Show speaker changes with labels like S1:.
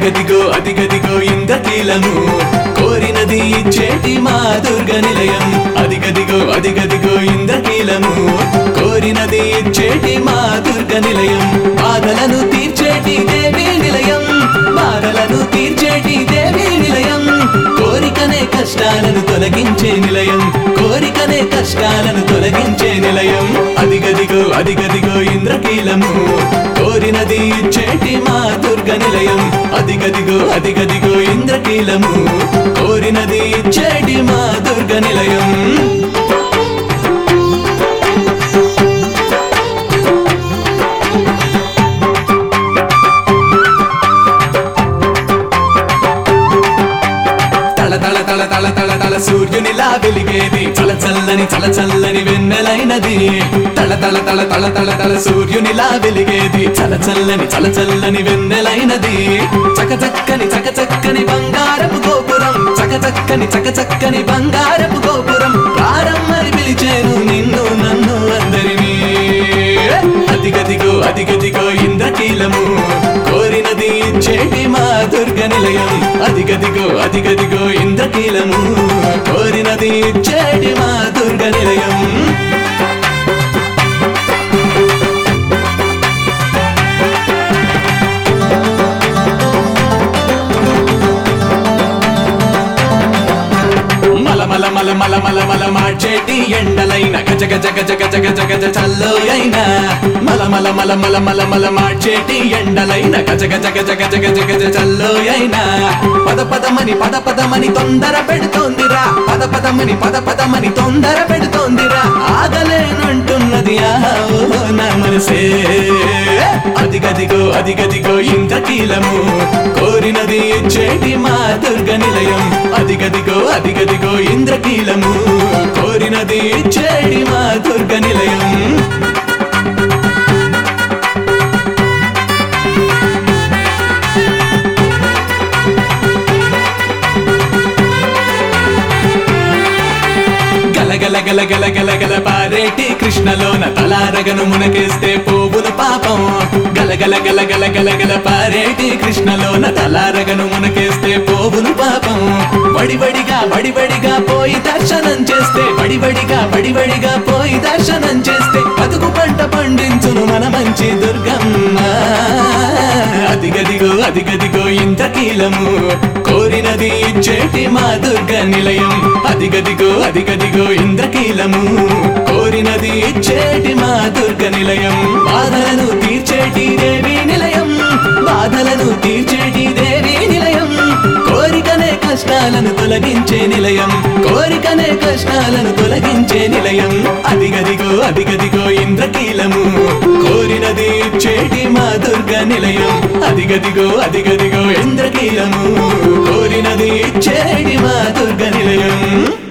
S1: అదిగదిగో అదిగదిగో ఇంద్రకీలము కోరినది ఇచ్చేటి మా దుర్గ నిలయం అదిగదిగో అదిగదిగో ఇంద్రకీలము కోరినది ఇచ్చేటి మా దుర్గ నిలయం బాధలను తీర్చేటి దేవి నిలయం బాధలను తీర్చేటి దేవి నిలయం కోరికనే కష్టాలను తొలగించే నిలయం కోరికనే కష్టాలను తొలగించే నిలయం అదిగదిగో అదిగదిగో ఇంద్రకీలము కోరినది ఇచ్చేటి మా దుర్గ నిలయం అదిగదిగో అదిగదిగో ఇంద్రకీలము కోరినది ఇచ్చేటి మా దుర్గ నిలయం తల తల తల తల తల తల సూర్యునిలా వెలిగేది చల చల్లని చల చల్లని వెన్నెలైనది తల తల తల తల తల తల సూర్యునిలా వెలిగేది చల చల్లని చల చల్లని వెన్నెలైనది చక చక్కని చక చక్కని బంగారపు గోపురం చక చక్కని చక చక్కని బంగారపు గోపురం ప్రారంభని పిలిచేను నిన్ను నన్ను అందరినీ అదిగదిగో అదిగదిగో ఇంద్రకీలము కోరినది ఇచ్చేటి మా దుర్గ నిలయం అదిగదిగో అదిగదిగో ఇంద్రకీలము కోరినది ఇచ్చేటి మా దుర్గ నిలయం మల మల మల మల మల మల మార్చేటి ఎండలైన గజ గజ గజ గజ గజ గజ చల్లోయైన మల మల మల మల మల మల మార్చేటి ఎండలైన గజ గజ గజ గజ గజ గజ చల్లోయైన పద పదమని పద పదమని తొందర పెడుతోందిరా పద పదమని పద పదమని తొందర పెడుతోందిరా ఆగలేనంటున్నది ఆహా ఓ నా మనసే అదిగదిగో అదిగదిగో ఇంద్రకీలము కోరినది ఇచ్చేటి మా దుర్గ నిలయం అదిగదిగో అదిగదిగో ఇంద్రకీలము కోరినది ఇచ్చేటి మా దుర్గ నిలయం గలగల గల గల గల గల పారేటి కృష్ణలోన తలారగను మునకేస్తే పోవును పాపం గలగల గల గల గల గల పారేటి కృష్ణలోన తలారగను మునకేస్తే పోవును పాపం వడివడిగా వడివడిగా పోయి దర్శనం చేస్తే వడివడిగా వడివడిగా పోయి దర్శనం చేస్తే బతుకు పంట పండించును మన మంచి దుర్గమ్మ అదిగదిగో అదిగదిగో ఇంద్రకీలము కోరినది ఇచ్చేటి మా దుర్గ నిలయం అదిగదిగో అదిగదిగో ఇంద్రకీలము కోరినది ఇచ్చేటి మా దుర్గ నిలయం బాధలను తీర్చేటి దేవి నిలయం బాధలను తీర్చేటి దేవి నిలయం కోరికనే కష్టాలను తొలగించే నిలయం కోరికనే కష్టాలను తొలగించే నిలయం అదిగదిగో అదిగదిగో ఇంద్రకీలము కోరినది ఇచ్చేటి మా దుర్గ నిలయం అదిగదిగో అదిగదిగో ఇంద్రకీలము కోరినది ఇచ్చేటి మా దుర్గ నిలయం